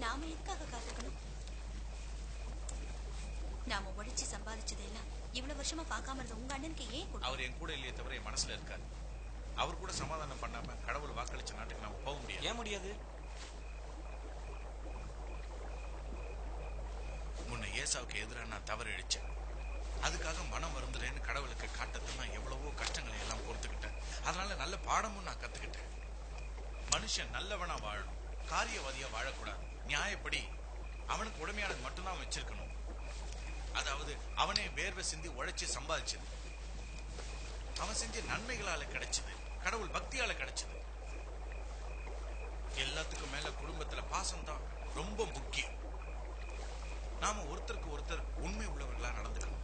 நாம எதுக்காக காத்துக்கணும் நாம உழைச்சு சம்பாதிச்சதெல்லாம் இவ்வளவு வருஷமா பார்க்காம இருந்த உங்க அண்ணனுக்கு ஏன் கொடுக்கணும்? அவர் என் கூட இல்லையே தவிர என் மனசுல இருக்காரு அவர் கூட சமாதானம் பண்ணாம கடவுள் வாக்களிச்ச நாட்டுக்கு நாம போக முடியாது ஏன் முடியாது முன்ன ஏசாவுக்கு எதிராக நான் தவறு இழிச்சேன் அதுக்காக மனம் வருந்துறேன்னு கடவுளுக்கு காட்டத்தை நான் எவ்வளவோ கஷ்டங்களை எல்லாம் பொறுத்துக்கிட்டேன் அதனால நல்ல பாடமும் நான் கத்துக்கிட்டேன் மனுஷன் நல்லவனா வாழணும் காரியவாதியா வாழக்கூடாது நியாயப்படி அவனுக்கு உடமையானது மட்டும்தான் வச்சிருக்கணும் அதாவது அவனே வேர்வை சிந்தி உழைச்சு சம்பாதிச்சது அவன் செஞ்ச நன்மைகளால கிடைச்சது கடவுள் பக்தியால கிடைச்சது எல்லாத்துக்கும் மேல குடும்பத்துல பாசம் தான் ரொம்ப முக்கியம் நாம ஒருத்தருக்கு ஒருத்தர் உண்மை உள்ளவர்களா நடந்துக்கணும்